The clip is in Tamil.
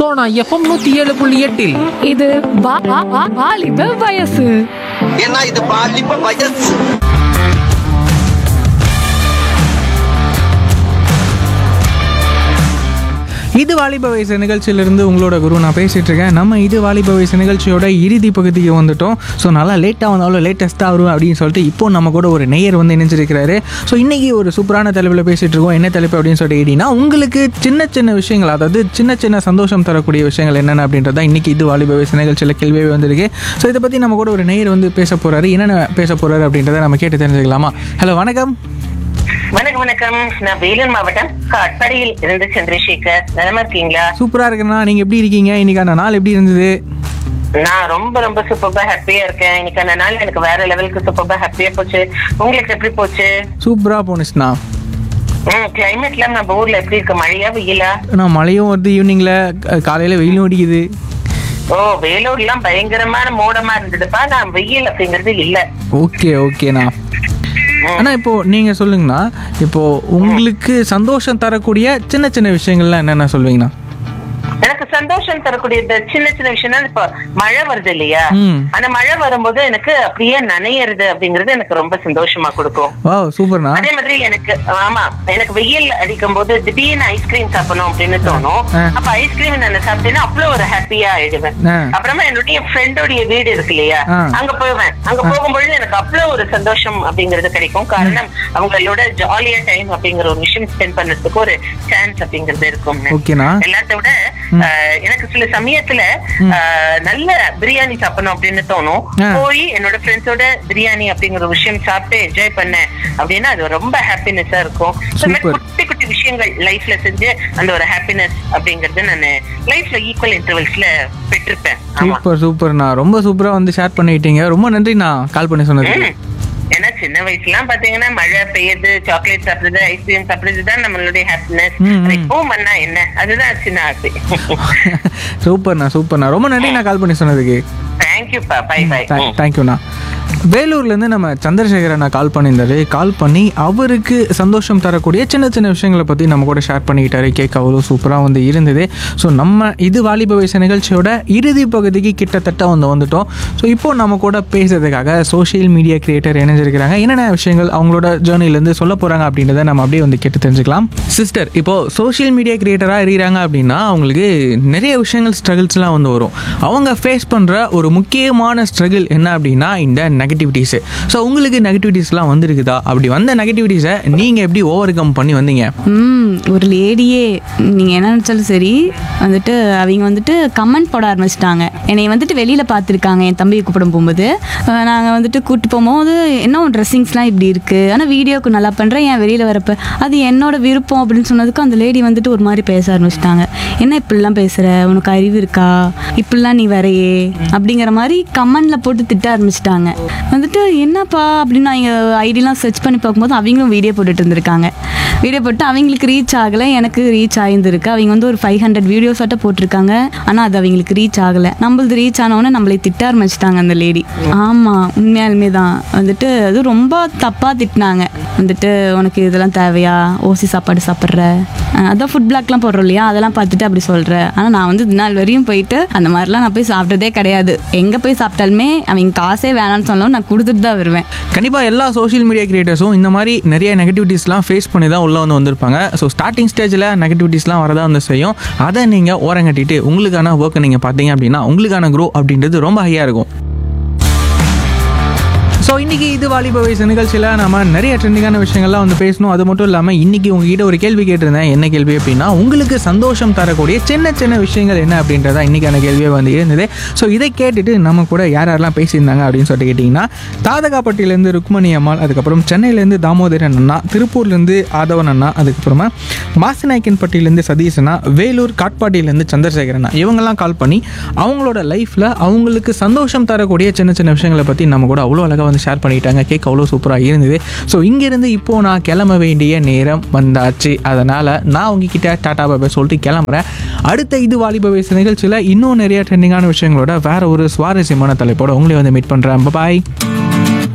சோனா எஃப்எம் நூத்தி ஏழு புள்ளி எட்டில் இது வா- வா- வா- வாலிப வயசு ஏன்னா இது பாலிப்ப வயசு இது வாலிப வயசு நிகழ்ச்சியிலிருந்து உங்களோட குரு நான் பேசிட்டு இருக்கேன் நம்ம இது வாலிப வயசு நிகழ்ச்சியோட இறுதி பகுதிக்கு வந்துட்டோம் ஸோ நல்லா லேட்டாக வந்தாலும் லேட்டஸ்ட்டாக வரும் அப்படின்னு சொல்லிட்டு இப்போ நம்ம கூட ஒரு நேயர் வந்து இணைஞ்சிருக்கிறாரு ஸோ இன்னைக்கு ஒரு சூப்பரான தலைப்பில் பேசிட்டு இருக்கோம் என்ன தலைப்பு அப்படின்னு சொல்லிட்டு கேட்டீங்கன்னா உங்களுக்கு சின்ன சின்ன விஷயங்கள் அதாவது சின்ன சின்ன சந்தோஷம் தரக்கூடிய விஷயங்கள் என்னென்ன அப்படின்றத இன்னைக்கு இது வாலிப வயசு நிகழ்ச்சியில் கேள்வியே வந்திருக்கு ஸோ இதை பற்றி நம்ம கூட ஒரு நேயர் வந்து பேச போறாரு என்னென்ன பேச போறாரு அப்படின்றத நம்ம கேட்டு தெரிஞ்சுக்கலாமா ஹலோ வணக்கம் வணக்கம் வணக்கம் நான் வேலூர் மாவட்டம் காட்பாடியில் இருந்து சந்திரசேகர் நலமா இருக்கீங்களா சூப்பராக இருக்குண்ணா நீங்கள் எப்படி இருக்கீங்க இன்னைக்கான நாள் எப்படி இருந்தது நான் ரொம்ப ரொம்ப சூப்பரா ஹாப்பியா இருக்கேன் இன்னைக்கு அந்த நாள் எனக்கு வேற லெவலுக்கு சூப்பரா ஹாப்பியா போச்சு உங்களுக்கு எப்படி போச்சு சூப்பராக போணுச்சுண்ணா ம் கிளைமேட்லாம் நம்ம ஊர்ல எப்படி இருக்கு மழையா வெயிலா நான் மழையும் வருது ஈவினிங்ல காலையில வெயிலும் அடிக்குது ஓ வேலூர்லாம் பயங்கரமான மோடமா இருந்ததுப்பா நான் வெயில் அப்படிங்கறது இல்ல ஓகே ஓகேண்ணா ஆனா இப்போ நீங்க சொல்லுங்கண்ணா இப்போ உங்களுக்கு சந்தோஷம் தரக்கூடிய சின்ன சின்ன விஷயங்கள்லாம் என்னென்ன சொல்வீங்கண்ணா எனக்கு சந்தோஷம் தரக்கூடிய இந்த சின்ன சின்ன விஷயம் தான் இப்போ மழை வருது இல்லையா ம். அந்த மழை வரும்போது எனக்கு அப்படியே நனையறது அப்படிங்கறது எனக்கு ரொம்ப சந்தோஷமா கொடுக்கும் வா சூப்பர்ண்ணா அதே மாதிரி எனக்கு ஆமா எனக்கு வெயில் அடிக்கும் போது திடீர்னு ஐஸ்கிரீம் சாப்பிடணும் அப்படின்னு தோணும் ஆ. அப்ப ஐஸ்கிரீம் நான் சாப்பிட்டேன்னா அவ்வளவு ஒரு ஹாப்பியா ஆயிடுவேன் ஆ. அப்புறமா என்னுடைய ஃப்ரெண்டோடைய வீடு இருக்கு இல்லையா ஆ. அங்க போவேன் அங்க போகும்பொழுது எனக்கு அவ்வளவு ஒரு சந்தோஷம் அப்படிங்கிறது கிடைக்கும் காரணம் அவங்களோட ஜாலியா டைம் அப்படிங்கிற ஒரு விஷயம் ஸ்பெண்ட் பண்றதுக்கு ஒரு சான்ஸ் அப்படிங்கிறது இருக்கும் ஓகேண்ணா எல்லாத்த விட ஆஹ், எனக்கு சில சமயத்துல ஆஹ், நல்ல பிரியாணி சாப்பிடணும் அப்படின்னு தோணும் ஆ. போய் என்னோட ஃப்ரெண்ட்ஸோட பிரியாணி அப்படிங்கிற ஒரு விஷயம் சாப்பிட்டு என்ஜாய் பண்ணேன் அப்படின்னா அது ரொம்ப ஹாப்பினஸா இருக்கும் So, இந்த மாதிரி Super. குட்டி குட்டி விஷயங்கள் லைஃப்ல செஞ்சு அந்த ஒரு ஹாப்பினஸ் அப்படிங்கறது நான் லைஃப்ல ஈக்குவல் இன்டர்வல்ஸ்ல பெற்றிருப்பேன் ஆமா சூப்பர் சூப்பர்ண்ணா ரொம்ப சூப்பரா வந்து ஷேர் பண்ணிட்டீங்க ரொம்ப நன்றிண்ணா கால் பண்ணி சொன்னதுக்கு ம். ஏன்னா சின்ன வயசுலாம் பாத்தீங்கன்னா மழை பெய்யுது சாக்லேட் சாப்பிடுறது ஐஸ்கிரீம் சாப்பிடுறது தான் நம்மளுடைய ஹாப்பினஸ் ம், ம். இப்பவும் பண்ணா என்ன அதுதான் சின்ன ஆசை சூப்பர்ண்ணா சூப்பர்ண்ணா ரொம்ப நன்றிண்ணா கால் பண்ணி சொன்னதுக்கு தேங்க்யூப்பா பை பை தேங்க்யூண்ணா வேலூர்லேருந்து நம்ம சந்திரசேகர் அண்ணா கால் பண்ணியிருந்தாரு கால் பண்ணி அவருக்கு சந்தோஷம் தரக்கூடிய சின்ன சின்ன விஷயங்களை பற்றி நம்ம கூட ஷேர் பண்ணிக்கிட்டாரு கேட்க அவ்வளோ சூப்பராக வந்து இருந்தது ஸோ நம்ம இது வாலிப வயசு நிகழ்ச்சியோட இறுதி பகுதிக்கு கிட்டத்தட்ட வந்து வந்துட்டோம் ஸோ இப்போ நம்ம கூட பேசுறதுக்காக சோஷியல் மீடியா கிரியேட்டர் இணைஞ்சிருக்கிறாங்க என்னென்ன விஷயங்கள் அவங்களோட ஜேர்னிலேருந்து சொல்ல போகிறாங்க அப்படின்றத நம்ம அப்படியே வந்து கேட்டு தெரிஞ்சுக்கலாம் சிஸ்டர் இப்போ சோஷியல் மீடியா கிரியேட்டராக இருக்கிறாங்க அப்படின்னா அவங்களுக்கு நிறைய விஷயங்கள் ஸ்ட்ரகிள்ஸ்லாம் வந்து வரும் அவங்க ஃபேஸ் பண்ணுற ஒரு முக்கியமான ஸ்ட்ரகிள் என்ன அப்படின்னா இந்த நெகட்டிவிட்டிஸு ஸோ உங்களுக்கு நெகட்டிவிட்டிஸ்லாம் வந்திருக்குதா அப்படி வந்த நெகட்டிவிட்டிஸை நீங்கள் எப்படி ஓவர் கம் பண்ணி வந்தீங்க ம் ஒரு லேடியே நீங்கள் என்ன நினச்சாலும் சரி வந்துட்டு அவங்க வந்துட்டு கமெண்ட் போட ஆரம்பிச்சிட்டாங்க என்னை வந்துட்டு வெளியில் பார்த்துருக்காங்க என் தம்பியை கூப்பிடும் போகும்போது நாங்கள் வந்துட்டு கூப்பிட்டு போகும்போது என்ன ட்ரெஸ்ஸிங்ஸ்லாம் இப்படி இருக்குது ஆனால் வீடியோக்கு நல்லா பண்ணுறேன் ஏன் வெளியில் வரப்ப அது என்னோட விருப்பம் அப்படின்னு சொன்னதுக்கு அந்த லேடி வந்துட்டு ஒரு மாதிரி பேச ஆரம்பிச்சிட்டாங்க என்ன இப்படிலாம் பேசுகிற உனக்கு அறிவு இருக்கா இப்படிலாம் நீ வரையே அப்படிங்கிற மாதிரி கமெண்டில் போட்டு திட்ட ஆரம்பிச்சிட்டாங்க வந்துட்டு என்னப்பா அப்படின்னு அவங்க ஐடிலாம் சர்ச் பண்ணி பார்க்கும்போது அவங்களும் வீடியோ போட்டுட்டு இருந்திருக்காங்க வீடியோ போட்டு அவங்களுக்கு ரீச் ஆகலை எனக்கு ரீச் ஆயிருந்திருக்கு அவங்க வந்து ஒரு ஃபைவ் ஹண்ட்ரட் வீடியோஸ் ஆட்டம் போட்டிருக்காங்க ஆனால் அது அவங்களுக்கு ரீச் ஆகலை நம்மளது ரீச் ஆனவொன்னே நம்மளை திட்ட ஆரம்பிச்சிட்டாங்க அந்த லேடி ஆமாம் உண்மையாலுமே தான் வந்துட்டு அது ரொம்ப தப்பாக திட்டினாங்க வந்துட்டு உனக்கு இதெல்லாம் தேவையா ஓசி சாப்பாடு சாப்பிட்ற அஹ் அதான் ஃபுட் பிளாக்லாம் போடுறோம் இல்லையா அதெல்லாம் பார்த்துட்டு அப்படி சொல்கிறேன் ஆனால் நான் வந்து இது நாள் வரையும் போயிட்டு அந்த மாதிரிலாம் நான் போய் சாப்பிட்டதே கிடையாது எங்கே போய் சாப்பிட்டாலுமே அவங்க காசே வேணாம்னு சொன்னாலும் நான் கொடுத்துட்டு தான் வருவேன் கண்டிப்பாக எல்லா சோஷியல் மீடியா கிரியேட்டர்ஸும் இந்த மாதிரி நிறைய நெகட்டிவிட்டிஸ்லாம் ஃபேஸ் பண்ணி தான் உள்ளே வந்து வந்திருப்பாங்க ஸோ ஸ்டார்டிங் ஸ்டேஜில் நெகட்டிவிட்டிஸ்லாம் வரதான் வந்து செய்யும் அதை நீங்கள் ஓரங்கட்டிட்டு உங்களுக்கான ஒர்க்கை நீங்கள் பார்த்தீங்க அப்படின்னா உங்களுக்கான க்ரோ அப்படின்றது ரொம்ப ஹையாக இருக்கும் ஸோ இன்றைக்கி இது வாலிப வயசு நிகழ்ச்சியில் நம்ம நிறைய ட்ரெண்டிங்கான விஷயங்கள்லாம் வந்து பேசணும் அது மட்டும் இல்லாமல் இன்றைக்கி உங்ககிட்ட ஒரு கேள்வி கேட்டிருந்தேன் என்ன கேள்வி அப்படின்னா உங்களுக்கு சந்தோஷம் தரக்கூடிய சின்ன சின்ன விஷயங்கள் என்ன அப்படின்றதா இன்றைக்கான கேள்வியே வந்து இருந்தது ஸோ இதை கேட்டுட்டு நம்ம கூட யார் யாரெல்லாம் பேசியிருந்தாங்க அப்படின்னு சொல்லிட்டு கேட்டிங்கன்னா தாதகாப்பட்டியிலேருந்து ருக்மணி அம்மாள் அதுக்கப்புறம் சென்னையிலேருந்து தாமோதரன் அண்ணா திருப்பூர்லேருந்து ஆதவன் அண்ணா அதுக்கப்புறமா மாசிநாயக்கன்பட்டியிலேருந்து சதீஷ் அண்ணா வேலூர் காட்பாடியிலேருந்து சந்திரசேகர் அண்ணா இவங்கெல்லாம் கால் பண்ணி அவங்களோட லைஃப்பில் அவங்களுக்கு சந்தோஷம் தரக்கூடிய சின்ன சின்ன விஷயங்களை பற்றி நம்ம கூட அவ்வளோ அழகாக வந்து ஷேர் பண்ணிட்டாங்க கேட்க அவ்வளோ சூப்பராக இருந்தது ஸோ இங்கேருந்து இப்போது நான் கிளம்ப வேண்டிய நேரம் வந்தாச்சு அதனால் நான் உங்ககிட்ட டாடா பாபா சொல்லிட்டு கிளம்புறேன் அடுத்த இது வாலிப வயசு நிகழ்ச்சியில் இன்னும் நிறைய ட்ரெண்டிங்கான விஷயங்களோட வேற ஒரு சுவாரஸ்யமான தலைப்போட உங்களை வந்து மீட் பண்ணுறேன் பாய்